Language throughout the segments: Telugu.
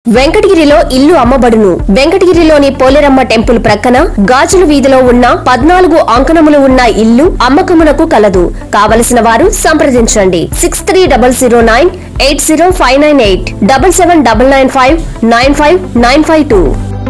వెంకటగిరిలో ఇల్లు అమ్మబడును వెంకటగిరిలోని పోలేరమ్మ టెంపుల్ ప్రక్కన గాజుల వీధిలో ఉన్న పద్నాలుగు అంకణములు ఉన్న ఇల్లు అమ్మకమునకు కలదు కావలసిన వారు సంప్రదించండి six three double zero nine eight zero five nine eight double seven double nine five nine five nine five two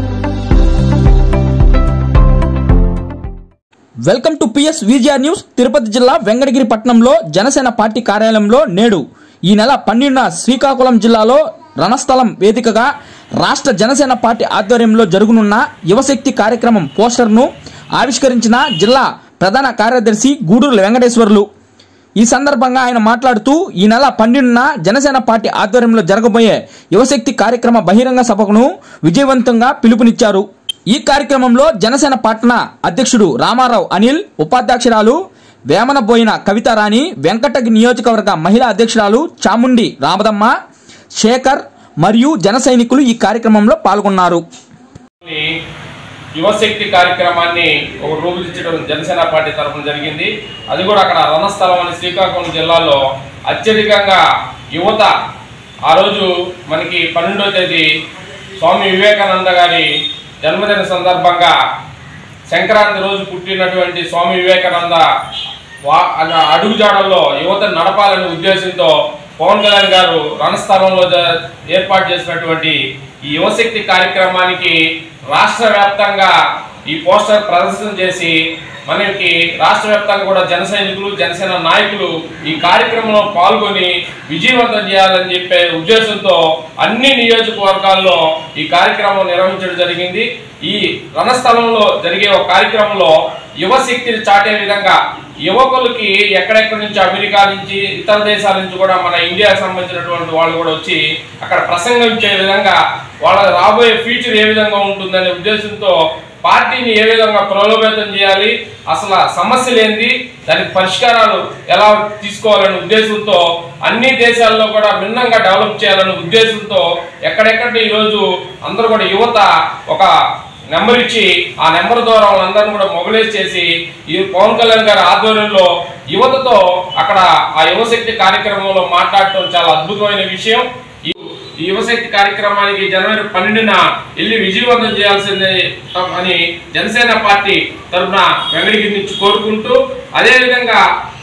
welcome to PS VGR news Tirupati జిల్లా వెంకటగిరి పట్టణంలో జనసేన పార్టీ కార్యాలయంలో నేడు ఈ నెల పన్నెండున శ్రీకాకుళం జిల్లాలో రణస్థలం వేదికగా రాష్ట్ర జనసేన పార్టీ ఆధ్వర్యంలో జరుగునున్న యువశక్తి కార్యక్రమం పోస్టర్ను ఆవిష్కరించిన జిల్లా ప్రధాన కార్యదర్శి గూడూరు వెంకటేశ్వర్లు ఈ సందర్భంగా ఆయన మాట్లాడుతూ ఈ నెల పన్నెండున జనసేన పార్టీ ఆధ్వర్యంలో జరగబోయే యువశక్తి కార్యక్రమ బహిరంగ సభకును విజయవంతంగా పిలుపునిచ్చారు ఈ కార్యక్రమంలో జనసేన పట్టణ అధ్యక్షుడు రామారావు అనిల్ ఉపాధ్యక్షురాలు వేమనబోయిన కవితారాణి వెంకటగి నియోజకవర్గ మహిళా అధ్యక్షురాలు చాముండి రామదమ్మ శేఖర్ మరియు జన సైనికులు ఈ కార్యక్రమంలో పాల్గొన్నారు ఈ యువశక్తి కార్యక్రమాన్ని ఒక రూపుదిద్దడం జనసేన పార్టీ తరఫున జరిగింది అది కూడా అక్కడ రణస్థలం అని శ్రీకాకుళం జిల్లాలో అత్యధికంగా యువత ఆ రోజు మనకి పన్నెండో తేదీ స్వామి వివేకానంద గారి జన్మదిన సందర్భంగా సంక్రాంతి రోజు పుట్టినటువంటి స్వామి వివేకానంద వా అన- అడుగుజాడల్లో యువత నడపాలనే ఉద్దేశంతో పవన్ కళ్యాణ్ గారు రణస్థలంలో జ- ఏర్పాటు చేసినటువంటి ఈ యువశక్తి కార్యక్రమానికి రాష్ట్ర వ్యాప్తంగా ఈ పోస్టర్ ప్రదర్శన చేసి మనకి రాష్ట్ర వ్యాప్తంగా కూడా జన సైనికులు జనసేన నాయకులు ఈ కార్యక్రమంలో పాల్గొని విజయవంతం చేయాలని చెప్పే ఉద్దేశంతో అన్ని నియోజకవర్గాల్లో ఈ కార్యక్రమం నిర్వహించడం జరిగింది ఈ రణస్థలంలో జరిగే ఒక కార్యక్రమంలో యువశక్తిని చాటే విధంగా యువకులకి ఎక్కడెక్కడి నుంచి అమెరికా నుంచి ఇతర దేశాల నుంచి కూడా మన ఇండియాకి సంబంధించినటువంటి వాళ్ళు కూడా వచ్చి అక్కడ ప్రసంగించే విధంగా వాళ్ళ రాబోయే ఫ్యూచర్ ఏ విధంగా ఉంటుందనే ఉద్దేశంతో పార్టీని ఏ విధంగా ప్రలోభేతం చేయాలి అసలు సమస్యలు ఏంది దానికి పరిష్కారాలు ఎలా తీసుకోవాలనే ఉద్దేశంతో అన్ని దేశాల్లో కూడా భిన్నంగా డెవలప్ చేయాలనే ఉద్దేశంతో ఎక్కడెక్కడ ఈరోజు అందరూ కూడా యువత ఒక నెంబర్ ఇచ్చి ఆ నెంబర్ ద్వారా వాళ్ళందరినీ కూడా మొబిలైజ్ చేసి ఈ పవన్ కళ్యాణ్ గారి ఆధ్వర్యంలో యువతతో అక్కడ ఆ యువశక్తి కార్యక్రమంలో మాట్లాడటం చాలా అద్భుతమైన విషయం ఈ ఈ యువశక్తి కార్యక్రమానికి జనవరి పన్నెండున వెళ్ళి విజయవంతం చేయాల్సిందే అని జనసేన పార్టీ తరఫున వెంకటగిరి నుంచి కోరుకుంటూ అదేవిధంగా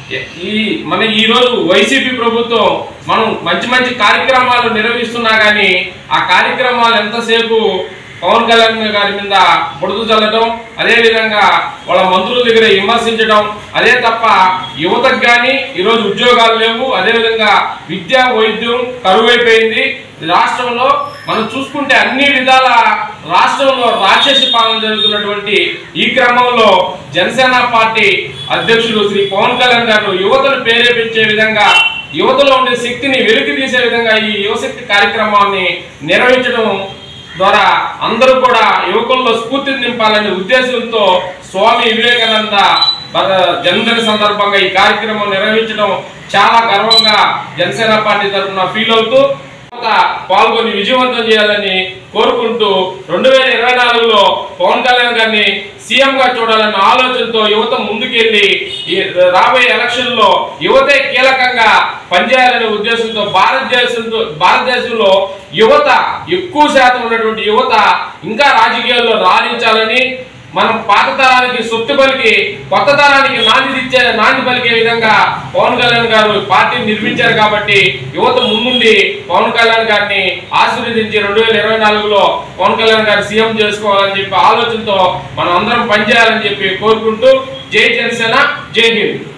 ఈ మన ఈ రోజు వైసీపీ ప్రభుత్వం మనం మంచి మంచి కార్యక్రమాలు నిర్వహిస్తున్నా కానీ ఆ కార్యక్రమాలు ఎంతసేపు పవన్ కళ్యాణ్ గారి మీద బుడద చల్లడం అదే విధంగా వాళ్ళ మంత్రుల దగ్గర విమర్శించడం అదే తప్ప యువతకు కానీ ఈరోజు ఉద్యోగాలు లేవు అదే విధంగా విద్య వైద్యం కరువైపోయింది రాష్ట్రంలో మనం చూసుకుంటే అన్ని విధాల రాష్ట్రంలో రాక్షసి పాలన జరుగుతున్నటువంటి ఈ క్రమంలో జనసేన పార్టీ అధ్యక్షులు శ్రీ పవన్ కళ్యాణ్ గారు యువతను ప్రేరేపించే విధంగా యువతలో ఉండే శక్తిని వెలికి తీసే విధంగా ఈ యువశక్తి కార్యక్రమాన్ని నిర్వహించడం ద్వారా అందరూ కూడా యువకుల్లో స్ఫూర్తిని నింపాలనే ఉద్దేశంతో స్వామి వివేకానంద బ- జన్మదిన సందర్భంగా ఈ కార్యక్రమం నిర్వహించడం చాలా గర్వంగా జనసేన పార్టీ తరఫున ఫీల్ అవుతూ యువత పాల్గొని విజయవంతం చేయాలని కోరుకుంటూ రెండు వేల ఇరవై నాలుగులో పవన్ కళ్యాణ్ గారిని సీఎం గా చూడాలన్న ఆలోచనతో యువత ముందుకెళ్లి ఈ రాబోయే ఎలక్షన్ లో యువతే కీలకంగా పనిచేయాలనే ఉద్దేశంతో భారతదేశంతో భారతదేశంలో యువత ఎక్కువ శాతం ఉన్నటువంటి యువత ఇంకా రాజకీయాల్లో రాణించాలని మనం పాత తరానికి సొత్తు పలికి కొత్త తరానికి నాంది ఇచ్చే నాంది పలికే విధంగా పవన్ కళ్యాణ్ గారు పార్టీని నిర్మించారు కాబట్టి యువత ముందుండి పవన్ కళ్యాణ్ గారిని ఆశీర్వదించి రెండు వేల ఇరవై నాలుగులో పవన్ కళ్యాణ్ గారు సీఎం చేసుకోవాలని చెప్పి ఆలోచనతో మనం అందరం పనిచేయాలని చెప్పి కోరుకుంటూ జై జనసేన జై హింద్